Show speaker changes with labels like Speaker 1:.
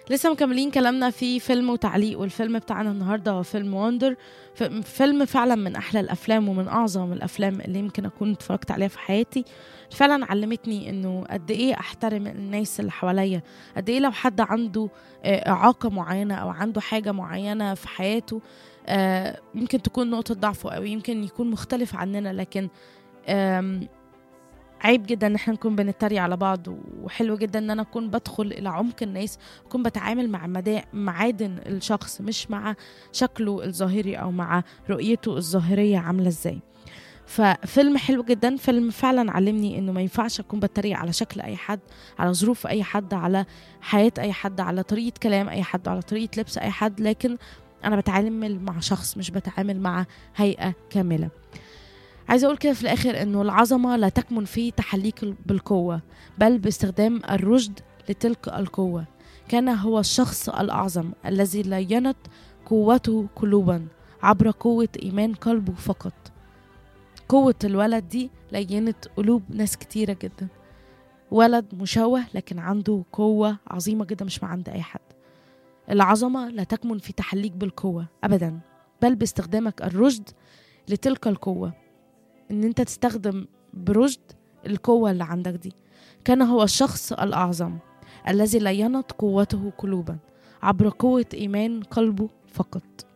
Speaker 1: لسه مكملين كلامنا في فيلم وتعليق والفيلم بتاعنا النهارده هو فيلم وندر فيلم فعلا من احلى الافلام ومن اعظم الافلام اللي يمكن اكون اتفرجت عليها في حياتي فعلا علمتني انه قد ايه احترم الناس اللي حواليا قد ايه لو حد عنده آه، اعاقه معينه او عنده حاجه معينه في حياته آه، يمكن تكون نقطه ضعفه او يمكن يكون مختلف عننا لكن آم، عيب جدا ان احنا نكون بنتريق على بعض وحلو جدا ان انا اكون بدخل الى عمق الناس اكون بتعامل مع مدا- معادن الشخص مش مع شكله الظاهري او مع رؤيته الظاهريه عامله ازاي ففيلم حلو جدا فيلم فعلا علمني انه ما ينفعش اكون بتريق على شكل اي حد على ظروف اي حد على حياه اي حد على طريقه كلام اي حد على طريقه لبس اي حد لكن انا بتعامل مع شخص مش بتعامل مع هيئه كامله عايزه اقول كده في الاخر انه العظمه لا تكمن في تحليك بالقوه بل باستخدام الرشد لتلك القوه كان هو الشخص الاعظم الذي لينت قوته قلوبا عبر قوه ايمان قلبه فقط قوه الولد دي لينت قلوب ناس كتيره جدا ولد مشوه لكن عنده قوه عظيمه جدا مش مع عند اي حد العظمه لا تكمن في تحليك بالقوه ابدا بل باستخدامك الرشد لتلك القوه ان انت تستخدم برشد القوة اللي عندك دي كان هو الشخص الأعظم الذي لينت قوته قلوبا عبر قوة إيمان قلبه فقط